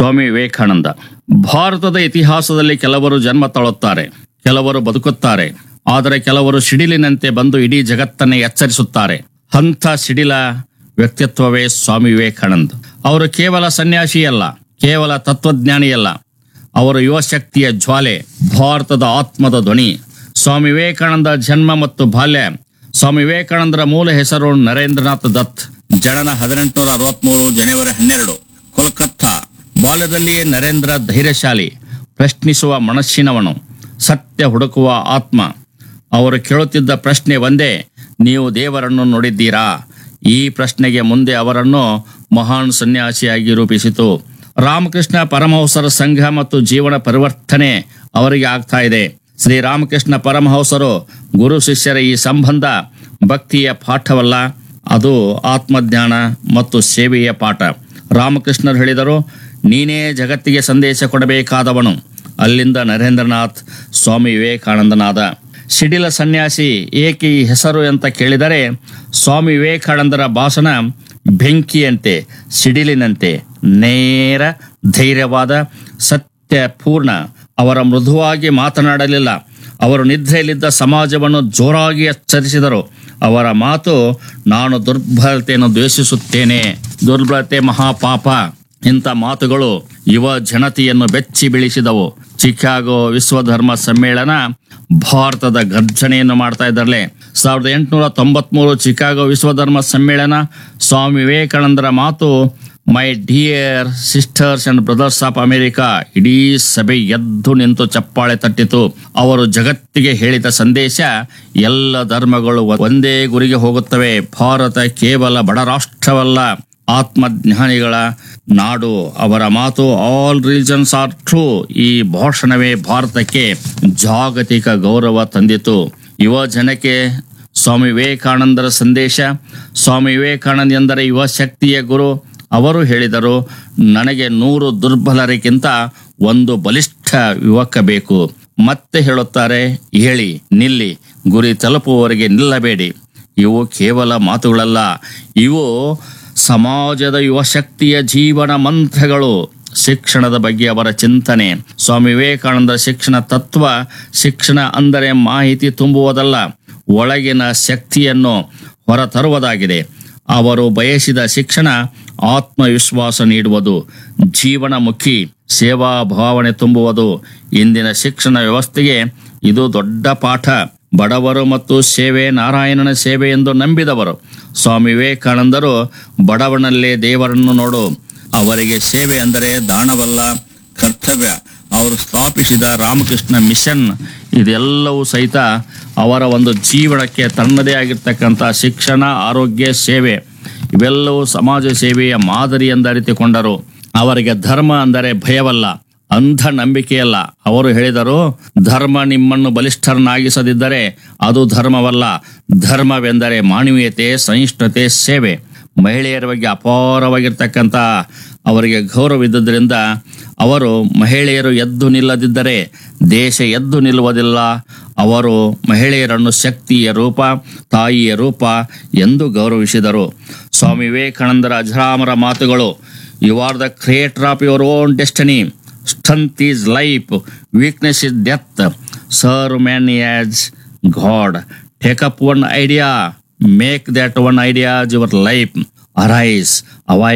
ಸ್ವಾಮಿ ವಿವೇಕಾನಂದ ಭಾರತದ ಇತಿಹಾಸದಲ್ಲಿ ಕೆಲವರು ಜನ್ಮ ತಾಳುತ್ತಾರೆ ಕೆಲವರು ಬದುಕುತ್ತಾರೆ ಆದರೆ ಕೆಲವರು ಸಿಡಿಲಿನಂತೆ ಬಂದು ಇಡೀ ಜಗತ್ತನ್ನೇ ಎಚ್ಚರಿಸುತ್ತಾರೆ ಅಂಥ ಸಿಡಿಲ ವ್ಯಕ್ತಿತ್ವವೇ ಸ್ವಾಮಿ ವಿವೇಕಾನಂದ್ ಅವರು ಕೇವಲ ಸನ್ಯಾಸಿಯಲ್ಲ ಕೇವಲ ತತ್ವಜ್ಞಾನಿಯಲ್ಲ ಅವರು ಯುವಶಕ್ತಿಯ ಜ್ವಾಲೆ ಭಾರತದ ಆತ್ಮದ ಧ್ವನಿ ಸ್ವಾಮಿ ವಿವೇಕಾನಂದ ಜನ್ಮ ಮತ್ತು ಬಾಲ್ಯ ಸ್ವಾಮಿ ವಿವೇಕಾನಂದರ ಮೂಲ ಹೆಸರು ನರೇಂದ್ರನಾಥ್ ದತ್ ಜನನ ಹದಿನೆಂಟುನೂರ ಅರವತ್ಮೂರು ಜನವರಿ ಹನ್ನೆರಡು ಕೋಲ್ಕತ್ತಾ ಬಾಲ್ಯದಲ್ಲಿಯೇ ನರೇಂದ್ರ ಧೈರ್ಯಶಾಲಿ ಪ್ರಶ್ನಿಸುವ ಮನಸ್ಸಿನವನು ಸತ್ಯ ಹುಡುಕುವ ಆತ್ಮ ಅವರು ಕೇಳುತ್ತಿದ್ದ ಪ್ರಶ್ನೆ ಒಂದೇ ನೀವು ದೇವರನ್ನು ನೋಡಿದ್ದೀರಾ ಈ ಪ್ರಶ್ನೆಗೆ ಮುಂದೆ ಅವರನ್ನು ಮಹಾನ್ ಸನ್ಯಾಸಿಯಾಗಿ ರೂಪಿಸಿತು ರಾಮಕೃಷ್ಣ ಪರಮಹಂಸರ ಸಂಘ ಮತ್ತು ಜೀವನ ಪರಿವರ್ತನೆ ಅವರಿಗೆ ಆಗ್ತಾ ಇದೆ ಶ್ರೀ ರಾಮಕೃಷ್ಣ ಪರಮಹಂಸರು ಗುರು ಶಿಷ್ಯರ ಈ ಸಂಬಂಧ ಭಕ್ತಿಯ ಪಾಠವಲ್ಲ ಅದು ಆತ್ಮಜ್ಞಾನ ಮತ್ತು ಸೇವೆಯ ಪಾಠ ರಾಮಕೃಷ್ಣರು ಹೇಳಿದರು ನೀನೇ ಜಗತ್ತಿಗೆ ಸಂದೇಶ ಕೊಡಬೇಕಾದವನು ಅಲ್ಲಿಂದ ನರೇಂದ್ರನಾಥ್ ಸ್ವಾಮಿ ವಿವೇಕಾನಂದನಾದ ಸಿಡಿಲ ಸನ್ಯಾಸಿ ಏಕೆ ಈ ಹೆಸರು ಅಂತ ಕೇಳಿದರೆ ಸ್ವಾಮಿ ವಿವೇಕಾನಂದರ ಭಾಷಣ ಬೆಂಕಿಯಂತೆ ಸಿಡಿಲಿನಂತೆ ನೇರ ಧೈರ್ಯವಾದ ಸತ್ಯಪೂರ್ಣ ಅವರ ಮೃದುವಾಗಿ ಮಾತನಾಡಲಿಲ್ಲ ಅವರು ನಿದ್ರೆಯಲ್ಲಿದ್ದ ಸಮಾಜವನ್ನು ಜೋರಾಗಿ ಎಚ್ಚರಿಸಿದರು ಅವರ ಮಾತು ನಾನು ದುರ್ಬಲತೆಯನ್ನು ದ್ವೇಷಿಸುತ್ತೇನೆ ದುರ್ಬಲತೆ ಮಹಾಪಾಪ ಇಂಥ ಮಾತುಗಳು ಯುವ ಜನತೆಯನ್ನು ಬೆಚ್ಚಿ ಬೀಳಿಸಿದವು ಚಿಕಾಗೋ ವಿಶ್ವಧರ್ಮ ಸಮ್ಮೇಳನ ಭಾರತದ ಗರ್ಜನೆಯನ್ನು ಮಾಡ್ತಾ ಇದ್ದಾರಲೆ ಸಾವಿರದ ಎಂಟುನೂರ ತೊಂಬತ್ಮೂರು ಚಿಕಾಗೋ ವಿಶ್ವಧರ್ಮ ಸಮ್ಮೇಳನ ಸ್ವಾಮಿ ವಿವೇಕಾನಂದರ ಮಾತು my dear sisters and brothers of America ಇಡೀ ಸಭೆ ಎದ್ದು ನಿಂತು ಚಪ್ಪಾಳೆ ತಟ್ಟಿತು ಅವರು ಜಗತ್ತಿಗೆ ಹೇಳಿದ ಸಂದೇಶ ಎಲ್ಲ ಧರ್ಮಗಳು ಒಂದೇ ಗುರಿಗೆ ಹೋಗುತ್ತವೆ ಭಾರತ ಕೇವಲ ಬಡ ರಾಷ್ಟ್ರವಲ್ಲ ಆತ್ಮಜ್ಞಾನಿಗಳ ನಾಡು ಅವರ ಮಾತು ಆಲ್ ರಿಲಿಜನ್ಸ್ ಆರ್ ಟ್ರೂ ಈ ಭಾಷಣವೇ ಭಾರತಕ್ಕೆ ಜಾಗತಿಕ ಗೌರವ ತಂದಿತು ಯುವ ಜನಕ್ಕೆ ಸ್ವಾಮಿ ವಿವೇಕಾನಂದರ ಸಂದೇಶ ಸ್ವಾಮಿ ವಿವೇಕಾನಂದ ಎಂದರೆ ಯುವ ಶಕ್ತಿಯ ಗುರು ಅವರು ಹೇಳಿದರು ನನಗೆ ನೂರು ದುರ್ಬಲರಿಗಿಂತ ಒಂದು ಬಲಿಷ್ಠ ಯುವಕ ಬೇಕು ಮತ್ತೆ ಹೇಳುತ್ತಾರೆ ಹೇಳಿ ನಿಲ್ಲಿ ಗುರಿ ತಲುಪುವವರೆಗೆ ನಿಲ್ಲಬೇಡಿ ಇವು ಕೇವಲ ಮಾತುಗಳಲ್ಲ ಇವು ಸಮಾಜದ ಯುವ ಶಕ್ತಿಯ ಜೀವನ ಮಂತ್ರಗಳು ಶಿಕ್ಷಣದ ಬಗ್ಗೆ ಅವರ ಚಿಂತನೆ ಸ್ವಾಮಿ ವಿವೇಕಾನಂದ ಶಿಕ್ಷಣ ತತ್ವ ಶಿಕ್ಷಣ ಅಂದರೆ ಮಾಹಿತಿ ತುಂಬುವುದಲ್ಲ ಒಳಗಿನ ಶಕ್ತಿಯನ್ನು ಹೊರತರುವುದಾಗಿದೆ ಅವರು ಬಯಸಿದ ಶಿಕ್ಷಣ ಆತ್ಮವಿಶ್ವಾಸ ನೀಡುವುದು ಜೀವನಮುಖಿ ಸೇವಾ ಭಾವನೆ ತುಂಬುವುದು ಇಂದಿನ ಶಿಕ್ಷಣ ವ್ಯವಸ್ಥೆಗೆ ಇದು ದೊಡ್ಡ ಪಾಠ ಬಡವರು ಮತ್ತು ಸೇವೆ ನಾರಾಯಣನ ಸೇವೆ ಎಂದು ನಂಬಿದವರು ಸ್ವಾಮಿ ವಿವೇಕಾನಂದರು ಬಡವನಲ್ಲೇ ದೇವರನ್ನು ನೋಡು ಅವರಿಗೆ ಸೇವೆ ಅಂದರೆ ದಾನವಲ್ಲ ಕರ್ತವ್ಯ ಅವರು ಸ್ಥಾಪಿಸಿದ ರಾಮಕೃಷ್ಣ ಮಿಷನ್ ಇದೆಲ್ಲವೂ ಸಹಿತ ಅವರ ಒಂದು ಜೀವನಕ್ಕೆ ತನ್ನದೇ ಆಗಿರ್ತಕ್ಕಂಥ ಶಿಕ್ಷಣ ಆರೋಗ್ಯ ಸೇವೆ ಇವೆಲ್ಲವೂ ಸಮಾಜ ಸೇವೆಯ ಮಾದರಿ ಎಂದರಿತುಕೊಂಡರು ಅವರಿಗೆ ಧರ್ಮ ಅಂದರೆ ಭಯವಲ್ಲ ಅಂಧ ನಂಬಿಕೆಯಲ್ಲ ಅವರು ಹೇಳಿದರು ಧರ್ಮ ನಿಮ್ಮನ್ನು ಬಲಿಷ್ಠರನ್ನಾಗಿಸದಿದ್ದರೆ ಅದು ಧರ್ಮವಲ್ಲ ಧರ್ಮವೆಂದರೆ ಮಾನವೀಯತೆ ಸಹಿಷ್ಣುತೆ ಸೇವೆ ಮಹಿಳೆಯರ ಬಗ್ಗೆ ಅಪಾರವಾಗಿರ್ತಕ್ಕಂಥ ಅವರಿಗೆ ಗೌರವವಿದ್ದುದರಿಂದ ಅವರು ಮಹಿಳೆಯರು ಎದ್ದು ನಿಲ್ಲದಿದ್ದರೆ ದೇಶ ಎದ್ದು ನಿಲ್ಲುವುದಿಲ್ಲ ಅವರು ಮಹಿಳೆಯರನ್ನು ಶಕ್ತಿಯ ರೂಪ ತಾಯಿಯ ರೂಪ ಎಂದು ಗೌರವಿಸಿದರು ಸ್ವಾಮಿ ವಿವೇಕಾನಂದರ ಅಜರಾಮರ ಮಾತುಗಳು you are the creator of your own destiny strength is life weakness is death serve man as God take up one idea make that one ideas your life arise avoid